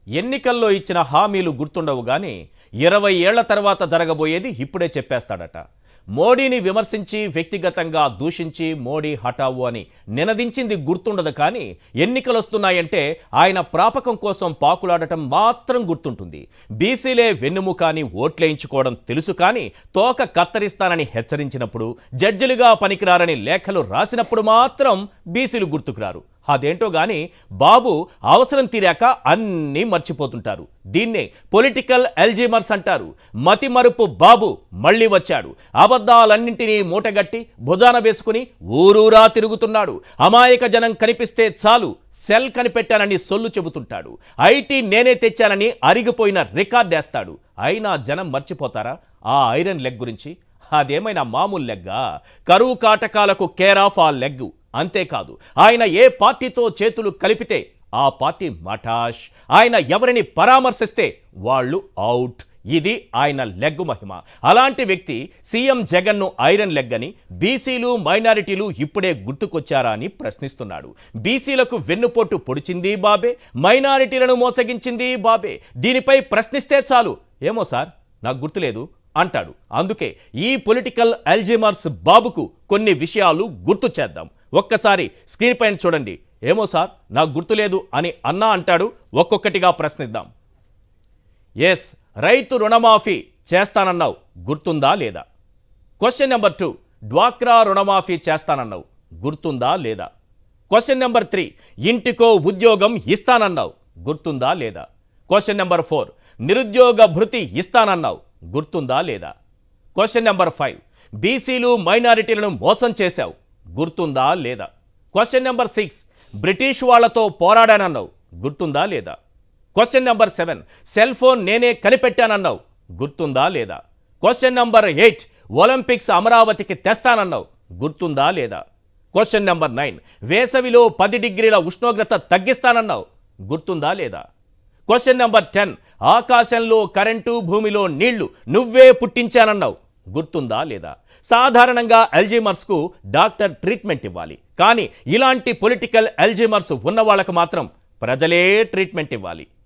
ఎన్నికల్లో ఇచ్చిన హామీలు గుర్తుండవు గాని ఇరవై ఏళ్ల తర్వాత జరగబోయేది ఇప్పుడే చెప్పేస్తాడట మోడీని విమర్శించి వ్యక్తిగతంగా దూషించి మోడీ హఠావు అని నినదించింది గుర్తుండదు కానీ ఎన్నికలొస్తున్నాయంటే ఆయన ప్రాపకం కోసం పాకులాడటం మాత్రం గుర్తుంటుంది బీసీలే వెన్నుముక అని ఓట్లేయించుకోవడం తెలుసు కానీ తోక కత్తరిస్తానని హెచ్చరించినప్పుడు జడ్జిలుగా పనికిరారని లేఖలు రాసినప్పుడు మాత్రం బీసీలు గుర్తుకురారు అదేంటో గాని బాబు అవసరం తీరాక అన్నీ మర్చిపోతుంటారు దీన్నే పొలిటికల్ ఎల్జీమర్స్ అంటారు మతిమరుపు బాబు మళ్ళీ వచ్చాడు అబద్ధాలన్నింటినీ మూటగట్టి భుజాన వేసుకుని ఊరూరా తిరుగుతున్నాడు అమాయక జనం కనిపిస్తే చాలు సెల్ కనిపెట్టానని సొల్లు చెబుతుంటాడు ఐటీ నేనే తెచ్చానని అరిగిపోయిన రికార్డేస్తాడు అయినా జనం మర్చిపోతారా ఆ ఐరన్ లెగ్ గురించి అదేమైనా మామూలు లెగ్గా కరువు కాటకాలకు కేర్ ఆఫ్ ఆ లెగ్ అంతేకాదు ఆయన ఏ పార్టీతో చేతులు కలిపితే ఆ పార్టీ మఠాష్ ఆయన ఎవరిని పరామర్శిస్తే వాళ్ళు అవుట్ ఇది ఆయన లెగ్ మహిమ అలాంటి వ్యక్తి సీఎం జగన్ను ఐరన్ లెగ్ అని బీసీలు మైనారిటీలు ఇప్పుడే గుర్తుకొచ్చారా అని ప్రశ్నిస్తున్నాడు బీసీలకు వెన్నుపోటు పొడిచింది బాబే మైనారిటీలను మోసగించింది బాబే దీనిపై ప్రశ్నిస్తే చాలు ఏమో సార్ నాకు గుర్తులేదు అంటాడు అందుకే ఈ పొలిటికల్ అల్జీమర్స్ బాబుకు కొన్ని విషయాలు గుర్తు చేద్దాం ఒక్కసారి స్క్రీన్ పైన చూడండి ఏమో సార్ నాకు గుర్తులేదు అని అన్నా అంటాడు ఒక్కొక్కటిగా ప్రశ్నిద్దాం ఎస్ రైతు రుణమాఫీ చేస్తానన్నావు గుర్తుందా లేదా క్వశ్చన్ నెంబర్ టూ డ్వాక్రా రుణమాఫీ చేస్తానన్నావు గుర్తుందా లేదా క్వశ్చన్ నెంబర్ త్రీ ఇంటికో ఉద్యోగం ఇస్తానన్నావు గుర్తుందా లేదా క్వశ్చన్ నెంబర్ ఫోర్ నిరుద్యోగ భృతి ఇస్తానన్నావు గుర్తుందా లేదా క్వశ్చన్ నెంబర్ ఫైవ్ బీసీలు మైనారిటీలను మోసం చేశావు గుర్తుందా లేదా క్వశ్చన్ నెంబర్ సిక్స్ బ్రిటిష్ వాళ్లతో పోరాడానన్నావు గుర్తుందా లేదా question number seven cell phone నేనే కనిపెట్టానన్నావు గుర్తుందా లేదా క్వశ్చన్ నెంబర్ ఎయిట్ ఒలింపిక్స్ అమరావతికి తెస్తానన్నావు గుర్తుందా లేదా క్వశ్చన్ నెంబర్ నైన్ వేసవిలో పది డిగ్రీల ఉష్ణోగ్రత తగ్గిస్తానన్నావు గుర్తుందా లేదా క్వశ్చన్ నెంబర్ టెన్ ఆకాశంలో కరెంటు భూమిలో నీళ్లు నువ్వే పుట్టించానన్నావు గుర్తుందా లేదా సాధారణంగా అల్జీమర్స్కు డాక్టర్ ట్రీట్మెంట్ ఇవ్వాలి కానీ ఇలాంటి పొలిటికల్ అల్జీమర్స్ ఉన్న వాళ్ళకు మాత్రం ప్రజలే ట్రీట్మెంట్ ఇవ్వాలి